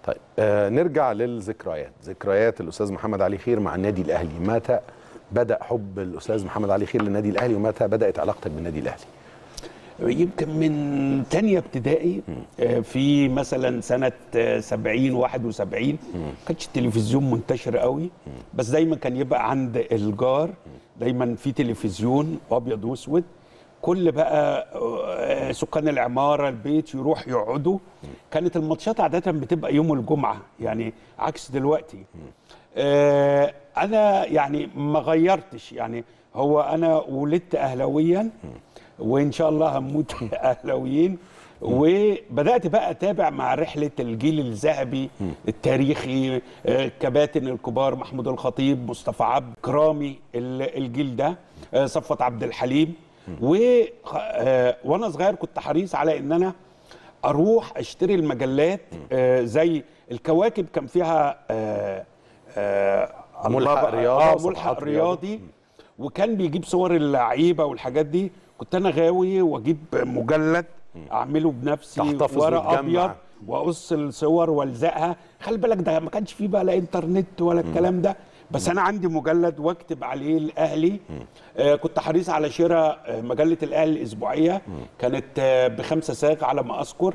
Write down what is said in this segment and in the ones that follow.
طيب آه نرجع للذكريات ذكريات الاستاذ محمد علي خير مع النادي الاهلي متى بدا حب الاستاذ محمد علي خير للنادي الاهلي ومتى بدات علاقتك بالنادي الاهلي يمكن من تانية ابتدائي آه، في مثلا سنة آه، 70 71 ما كانش التلفزيون منتشر قوي بس دايما كان يبقى عند الجار دايما في تلفزيون ابيض واسود كل بقى آه، سكان العمارة البيت يروح يقعدوا كانت الماتشات عادة بتبقى يوم الجمعة يعني عكس دلوقتي آه، انا يعني ما غيرتش يعني هو انا ولدت اهلاويا وان شاء الله هموت اهلاويين وبدات بقى اتابع مع رحله الجيل الذهبي التاريخي آه، كباتن الكبار محمود الخطيب مصطفى عبد كرامي ال- الجيل ده آه، صفوت عبد الحليم و آه، وانا صغير كنت حريص على ان انا اروح اشتري المجلات آه، زي الكواكب كان فيها آه، آه، ملحق الله بقى- رياضة اه وصفحات ملحق رياضي. رياضي وكان بيجيب صور اللعيبه والحاجات دي كنت انا غاوي واجيب مجلد اعمله بنفسي تحتفظ ورق وتجمع. ابيض واقص الصور والزقها خلي بالك ده ما كانش فيه بقى لا انترنت ولا الكلام ده بس انا عندي مجلد واكتب عليه الاهلي آه كنت حريص على شراء آه مجله الاهلي الاسبوعيه كانت آه بخمسه ساق على ما اذكر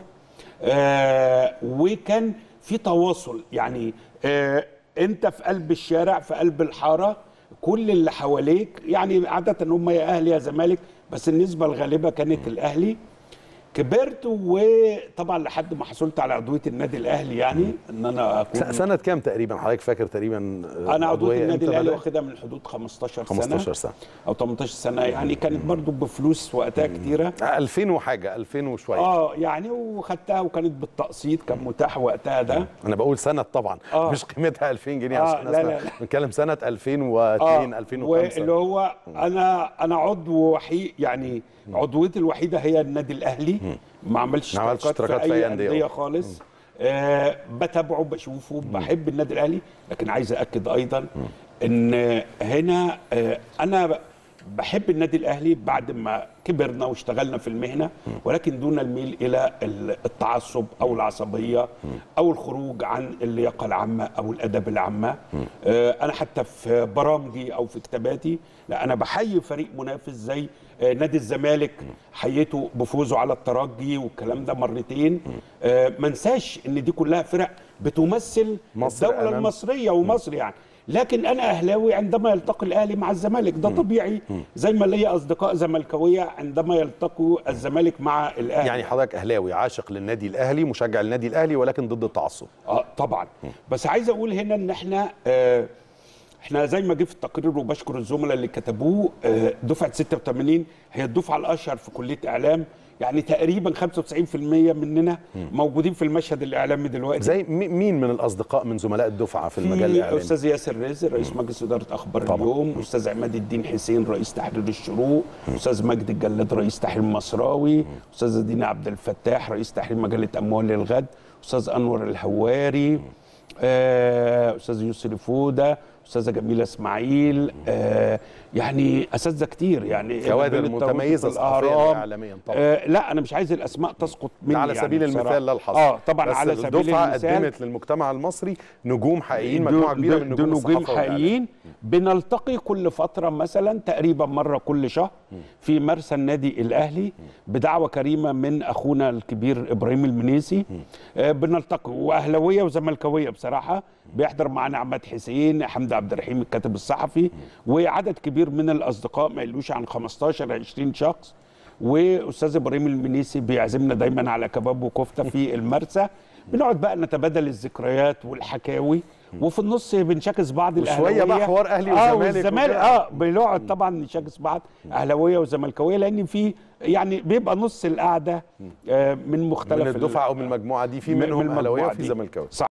آه وكان في تواصل يعني آه انت في قلب الشارع في قلب الحاره كل اللي حواليك يعني عاده هم يا اهلي يا زمالك بس النسبه الغالبه كانت الاهلي كبرت وطبعا لحد ما حصلت على عضويه النادي الاهلي يعني ان انا س- اكون سنه كام تقريبا حضرتك فاكر تقريبا آه، انا عضويه النادي إمتى الاهلي بدأت؟ واخدها من حدود 15 سنه 15 سنه او 18 سنه يعني كانت برضو بفلوس وقتها كتيره آه، 2000 وحاجه 2000 وشويه اه يعني وخدتها وكانت بالتقسيط كان متاح وقتها ده انا بقول سنه طبعا آه. مش قيمتها 2000 جنيه آه، عشان لا، الناس لا، ما- لا. بنتكلم سنه 2002 واللي 2005 هو انا انا عضو وحيد يعني عضويتي الوحيده هي النادي الاهلي ما عملتش ما عملتش اشتراكات اشتراكات في اي أندية. انديه خالص آه بتابعه بشوفه بحب النادي الاهلي لكن عايز اكد ايضا ان هنا آه انا ب- بحب النادي الاهلي بعد ما كبرنا واشتغلنا في المهنه ولكن دون الميل الى ال- التعصب او العصبيه او الخروج عن اللياقه العامه او الادب العامه آه انا حتى في برامجي او في كتاباتي لا انا بحيي فريق منافس زي آه نادي الزمالك حييته بفوزه على الترجي والكلام ده مرتين آه ما انساش ان دي كلها فرق بتمثل مصر الدوله أمام- المصريه ومصر يعني لكن انا اهلاوي عندما يلتقي الاهلي مع الزمالك ده طبيعي زي ما ليا اصدقاء زملكاويه عندما يلتقوا الزمالك مع الاهلي يعني حضرتك اهلاوي عاشق للنادي الاهلي مشجع للنادي الاهلي ولكن ضد التعصب اه طبعا بس عايز اقول هنا ان احنا آه احنا زي ما جه في التقرير وبشكر الزملاء اللي كتبوه آه دفعه 86 هي الدفعه الاشهر في كليه اعلام يعني تقريبا 95% مننا موجودين في المشهد الاعلامي دلوقتي زي مي- مين من الاصدقاء من زملاء الدفعه في المجال في الاعلامي استاذ ياسر رزق رئيس مجلس اداره اخبار طبعا. اليوم استاذ عماد الدين حسين رئيس تحرير الشروق استاذ مجد الجلاد رئيس تحرير مصراوي استاذ دينا عبد الفتاح رئيس تحرير مجله اموال للغد استاذ انور الهواري آه، استاذ يسري فوده استاذه جميله اسماعيل آه، يعني اساتذه كتير يعني كوادر نبيل الطاووسي متميزة في صحفياً الأهرام. وإعلامياً طبعاً. آه لا انا مش عايز الاسماء تسقط مني على يعني سبيل بصراحة. المثال لا الحصر اه طبعا بس على سبيل الدفعه المثال قدمت للمجتمع المصري نجوم حقيقيين دول- مجموعه كبيره دول- من دول نجوم نجوم الصحافه والإعلام. حقيقيين بنلتقي كل فتره مثلا تقريبا مره كل شهر في مرسى النادي الاهلي بدعوه كريمه من اخونا الكبير ابراهيم المنيسي آه، بنلتقي واهلاويه وزملكاويه بصراحه بيحضر معانا عماد حسين حمدي عبد الرحيم الكاتب الصحفي وعدد كبير من الاصدقاء ما يقلوش عن 15 20 شخص واستاذ ابراهيم المنيسي بيعزمنا دايما على كباب وكفته في المرسى بنقعد بقى نتبادل الذكريات والحكاوي وفي النص بنشاكس بعض وشوية الاهلاويه بقى حوار أهلي اه وزمالك والزمالك وكده. اه بنقعد طبعا نشاكس بعض اهلاويه وزملكاويه لان في يعني بيبقى نص القعده آه من مختلف من الدفعه او من المجموعه دي في من- منهم من اهلاويه المجموعة وفي دي. زملكاويه صح